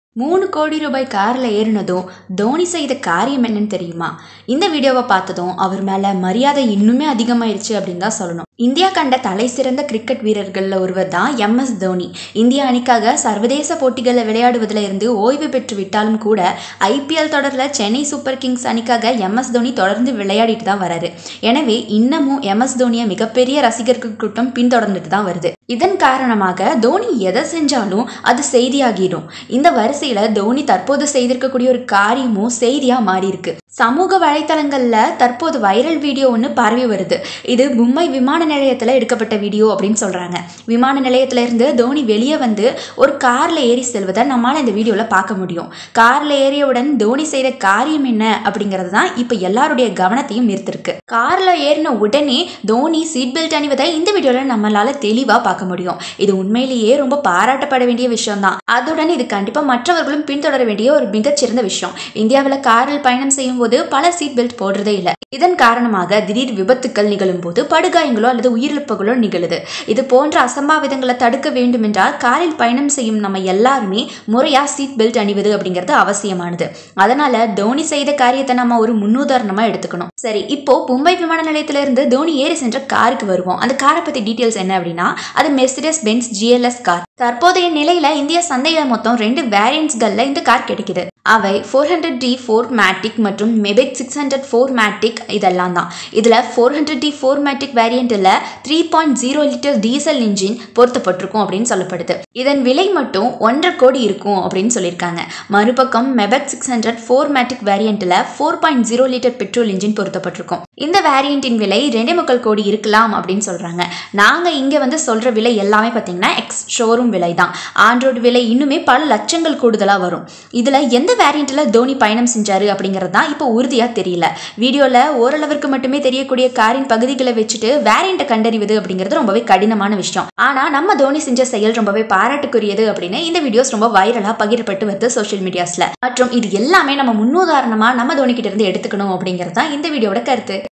மூணு கோடி ரூபாய் காரில் ஏறினதும் தோனி செய்த காரியம் என்னன்னு தெரியுமா இந்த வீடியோவை பார்த்ததும் அவர் மேலே மரியாதை இன்னுமே அதிகமாயிருச்சு அப்படின்னு தான் சொல்லணும் இந்தியா கண்ட தலை சிறந்த கிரிக்கெட் வீரர்களில் ஒருவர் தான் எம்எஸ் தோனி இந்திய அணிக்காக சர்வதேச போட்டிகளில் விளையாடுவதில் இருந்து ஓய்வு பெற்று விட்டாலும் கூட ஐபிஎல் தொடரில் சென்னை சூப்பர் கிங்ஸ் அணிக்காக எம்எஸ் தோனி தொடர்ந்து விளையாடிட்டு தான் வராரு எனவே இன்னமும் எம்எஸ் தோனியை மிகப்பெரிய ரசிகர்கள் கூட்டம் பின்தொடர்ந்துட்டு தான் வருது இதன் காரணமாக தோனி எதை செஞ்சாலும் அது செய்தியாகிடும் இந்த வரிசையில் தோனி தற்போது செய்திருக்கக்கூடிய ஒரு காரியமும் செய்தியாக மாறி இருக்கு சமூக வலைத்தளங்களில் தற்போது வைரல் வீடியோ ஒன்று பரவி வருது இது மும்பை விமான நிலையத்தில் எடுக்கப்பட்ட வீடியோ அப்படின்னு சொல்கிறாங்க விமான நிலையத்துல இருந்து தோனி வெளியே வந்து ஒரு காரில் ஏறி செல்வதை நம்மளால் இந்த வீடியோவில் பார்க்க முடியும் காரில் ஏறியவுடன் தோனி செய்த காரியம் என்ன அப்படிங்கிறது தான் இப்போ எல்லாருடைய கவனத்தையும் ஈர்த்திருக்கு காரில் ஏறின உடனே தோனி சீட் பெல்ட் அணிவதை இந்த வீடியோவில் நம்மளால் தெளிவாக பார்க்க முடியும் இது உண்மையிலேயே ரொம்ப பாராட்டப்பட வேண்டிய விஷயம் தான் அதுடன் இது கண்டிப்பாக மற்றவர்களும் பின்தொடர வேண்டிய ஒரு மிகச்சிறந்த விஷயம் இந்தியாவில் காரில் பயணம் செய்யும் போது பல சீட் பெல்ட் போடுறதே இல்லை இதன் காரணமாக திடீர் விபத்துக்கள் நிகழும் போது படுகாயங்களோ அல்லது உயிரிழப்புகளோ நிகழுது இது போன்ற அசம்பாவிதங்களை தடுக்க வேண்டும் என்றால் காரில் பயணம் செய்யும் நம்ம எல்லாருமே முறையா சீட் பெல்ட் அணிவது அப்படிங்கிறது அவசியமானது அதனால தோனி செய்த காரியத்தை நம்ம ஒரு முன்னுதாரணமா எடுத்துக்கணும் சரி இப்போ மும்பை விமான நிலையத்தில இருந்து தோனி ஏறி சென்ற காருக்கு வருவோம் அந்த காரை பத்தி டீட்டெயில்ஸ் என்ன அப்படின்னா அது மெர்சிடஸ் பென்ஸ் ஜிஎல்எஸ் கார் தற்போதைய நிலையில இந்திய சந்தையில மொத்தம் ரெண்டு வேரியன்ட்ஸ்கள்ல இந்த கார் கிடைக்குது அவை four hundred D four matic மற்றும் Maybach six hundred four matic இதெல்லாம் தான் இதில் four hundred D four matic வேரியண்ட்டில் three point zero litre diesel engine பொருத்தப்பட்டிருக்கும் அப்படின்னு சொல்லப்படுது இதன் விலை மட்டும் ஒன்றரை கோடி இருக்கும் அப்படின்னு சொல்லியிருக்காங்க மறுபக்கம் Maybach six hundred four matic வேரியண்ட்டில் four point zero litre petrol engine பொருத்தப்பட்டிருக்கும் இந்த வேரியண்ட்டின் விலை ரெண்டே முக்கால் கோடி இருக்கலாம் அப்படின்னு சொல்கிறாங்க நாங்கள் இங்கே வந்து சொல்கிற விலை எல்லாமே பார்த்தீங்கன்னா எக்ஸ் ஷோரூம் விலை தான் ஆண்ட்ராய்டு விலை இன்னுமே பல லட்சங்கள் கூடுதலாக வரும் இதில் எந்த வேரியண்ட்டில் தோனி பயணம் செஞ்சாரு அப்படிங்கிறது தான் இப்போ உறுதியாக தெரியல வீடியோவில் ஓரளவிற்கு மட்டுமே தெரியக்கூடிய காரின் பகுதிகளை வச்சுட்டு வேரியண்ட்டை கண்டறிவது அப்படிங்கிறது ரொம்பவே கடினமான விஷயம் ஆனால் நம்ம தோனி செஞ்ச செயல் ரொம்பவே பாராட்டுக்குரியது அப்படின்னு இந்த வீடியோஸ் ரொம்ப வைரலாக பகிரப்பட்டு வருது சோஷியல் மீடியாஸில் மற்றும் இது எல்லாமே நம்ம முன்னுதாரணமாக நம்ம தோனி கிட்ட இருந்து எடுத்துக்கணும் அப்படிங்கிறது தான் இந்த வீடியோட கருத்து